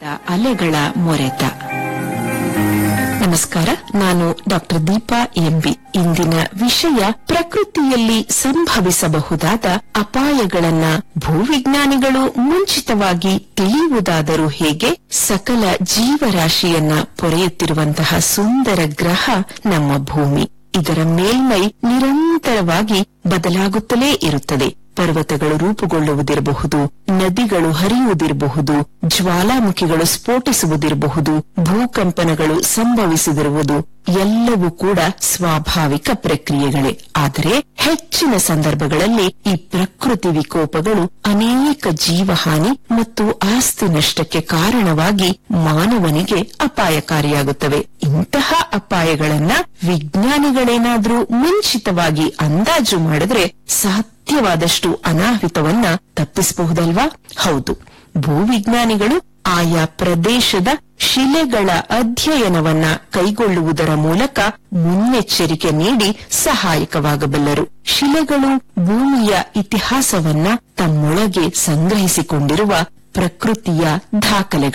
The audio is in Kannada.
ಅಲೆಗಳ ಮೊರೆತ ನಮಸ್ಕಾರ ನಾನು ಡಾಕ್ಟರ್ ದೀಪಾ ಎಂಬಿ ಇಂದಿನ ವಿಷಯ ಪ್ರಕೃತಿಯಲ್ಲಿ ಸಂಭವಿಸಬಹುದಾದ ಅಪಾಯಗಳನ್ನ ಭೂವಿಜ್ಞಾನಿಗಳು ಮುಂಚಿತವಾಗಿ ತಿಳಿಯುವುದಾದರೂ ಹೇಗೆ ಸಕಲ ಜೀವರಾಶಿಯನ್ನ ಪೊರೆಯುತ್ತಿರುವಂತಹ ಸುಂದರ ಗ್ರಹ ನಮ್ಮ ಭೂಮಿ ಇದರ ಮೇಲ್ಮೈ ನಿರಂತರವಾಗಿ ಬದಲಾಗುತ್ತಲೇ ಇರುತ್ತದೆ ಪರ್ವತಗಳು ರೂಪುಗೊಳ್ಳುವುದಿರಬಹುದು ನದಿಗಳು ಹರಿಯುವುದಿರಬಹುದು ಜ್ವಾಲಾಮುಖಿಗಳು ಸ್ಫೋಟಿಸುವುದಿರಬಹುದು ಭೂಕಂಪನಗಳು ಸಂಭವಿಸಿದಿರುವುದು ಎಲ್ಲವೂ ಕೂಡ ಸ್ವಾಭಾವಿಕ ಪ್ರಕ್ರಿಯೆಗಳೇ ಆದರೆ ಹೆಚ್ಚಿನ ಸಂದರ್ಭಗಳಲ್ಲಿ ಈ ಪ್ರಕೃತಿ ವಿಕೋಪಗಳು ಅನೇಕ ಜೀವಹಾನಿ ಮತ್ತು ಆಸ್ತಿ ನಷ್ಟಕ್ಕೆ ಕಾರಣವಾಗಿ ಮಾನವನಿಗೆ ಅಪಾಯಕಾರಿಯಾಗುತ್ತವೆ ಇಂತಹ ಅಪಾಯಗಳನ್ನ ವಿಜ್ಞಾನಿಗಳೇನಾದ್ರೂ ಮುಂಚಿತವಾಗಿ ಅಂದಾಜು ಮಾಡಿದ್ರೆ ಸಾಧ್ಯವಾದಷ್ಟು ಅನಾಹುತವನ್ನ ತಪ್ಪಿಸಬಹುದಲ್ವಾ ಹೌದು ಭೂವಿಜ್ಞಾನಿಗಳು ಆಯಾ ಪ್ರದೇಶದ ಶಿಲೆಗಳ ಅಧ್ಯಯನವನ್ನ ಕೈಗೊಳ್ಳುವುದರ ಮೂಲಕ ಮುನ್ನೆಚ್ಚರಿಕೆ ನೀಡಿ ಸಹಾಯಕವಾಗಬಲ್ಲರು ಶಿಲೆಗಳು ಭೂಮಿಯ ಇತಿಹಾಸವನ್ನ ತಮ್ಮೊಳಗೆ ಸಂಗ್ರಹಿಸಿಕೊಂಡಿರುವ ಪ್ರಕೃತಿಯ ದಾಖಲೆಗಳು